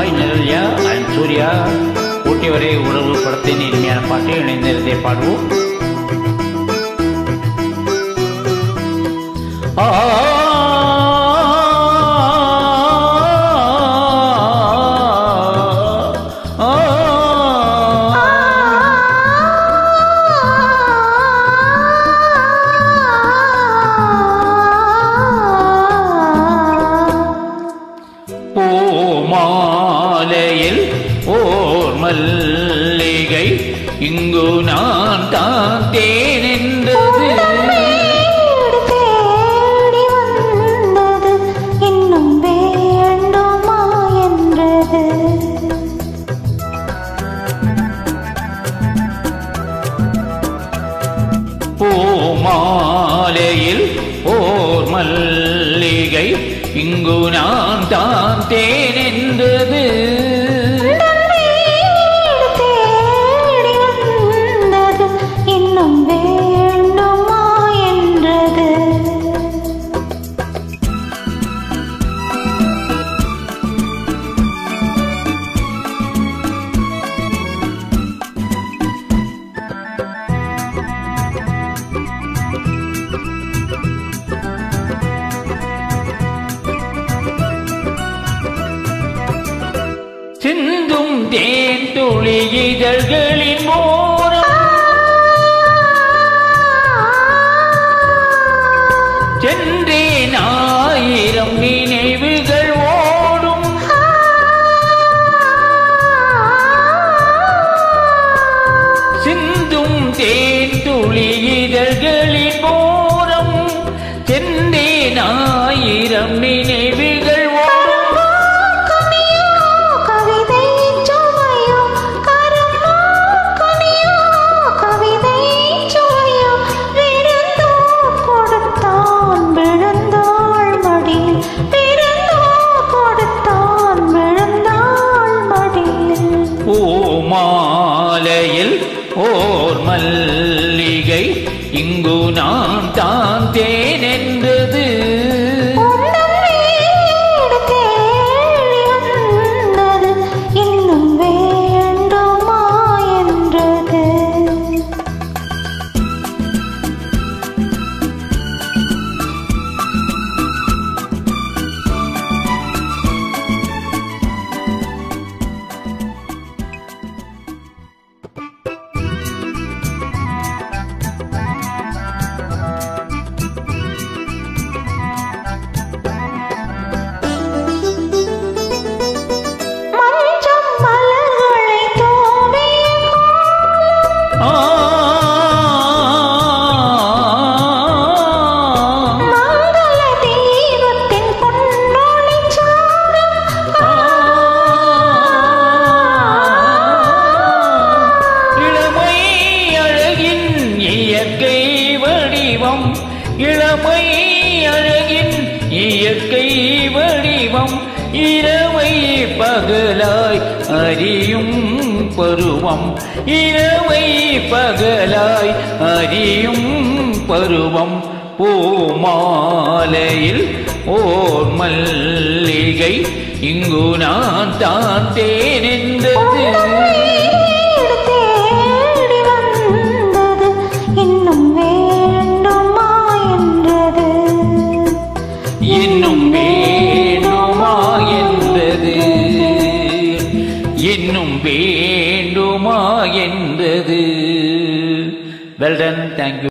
hi நிரல்யா I'm Surya Ooty வரை உறவு படத்தின் இனிமையான பாட்டு இணைந்திருந்தே பாடுவோம் ஆ பூமாலையில் ஓர் மல்லிகை இங்கு நான் தான் தேனென்றது வீடு தேடி வந்தது இன்னும் வேண்டுமா என்றது பூமாலையில் ஓர் மல்லிகை இங்கு நான் தான் தேனென்றது வீடு தேடி வந்தது இன்னும் வேண்டுமா என்றது சிந்தும் தேன் துளி இதழ்களின் மோரம் சென்றேன் ஆயிரம் நினைவுகள் ஓடும் சிந்தும் தேன் துளி இதழ்களின் மோரம் சென்றேன் ஆயிரம் நினைவுகள் ஓடும் கவிதை சுவையோ கருணா கனியோ கவிதை சுவையோ விழுந்தோ கொடுத்தான் விழுந்தாள் மடியில் விழுந்தோ கொடுத்தான் விழுந்தாள் மடியில் பூமாலையில் ஓர் மல்லிகை இங்கு நான் தான் தேனென்றது உந்தன் வீடு தேடி வந்தது இன்னும் வேண்டுமா என்றது மஞ்சம் மலர்களை தூவிய ஆ மங்கள தீபத்தின் பொன்னொளி சாரம் இளமை அழகின் இயற்கை வடிவம் இளமை அழகின் இயற்கை வடிவம் இரவை பகலாய் அறியும் பருவம் இரவை பகலாய் அறியும் பருவம் பூமாலையில் ஓர் மல்லிகை இங்கு நான் தான் தேனென்றது வீடு தேடி வந்தது இன்னும் வேண்டுமா என்றது இன்னும் வேண்டுமா என்றது இன்னும் வேண்டுமா என்றது வெல் டன் தேங்க்யூ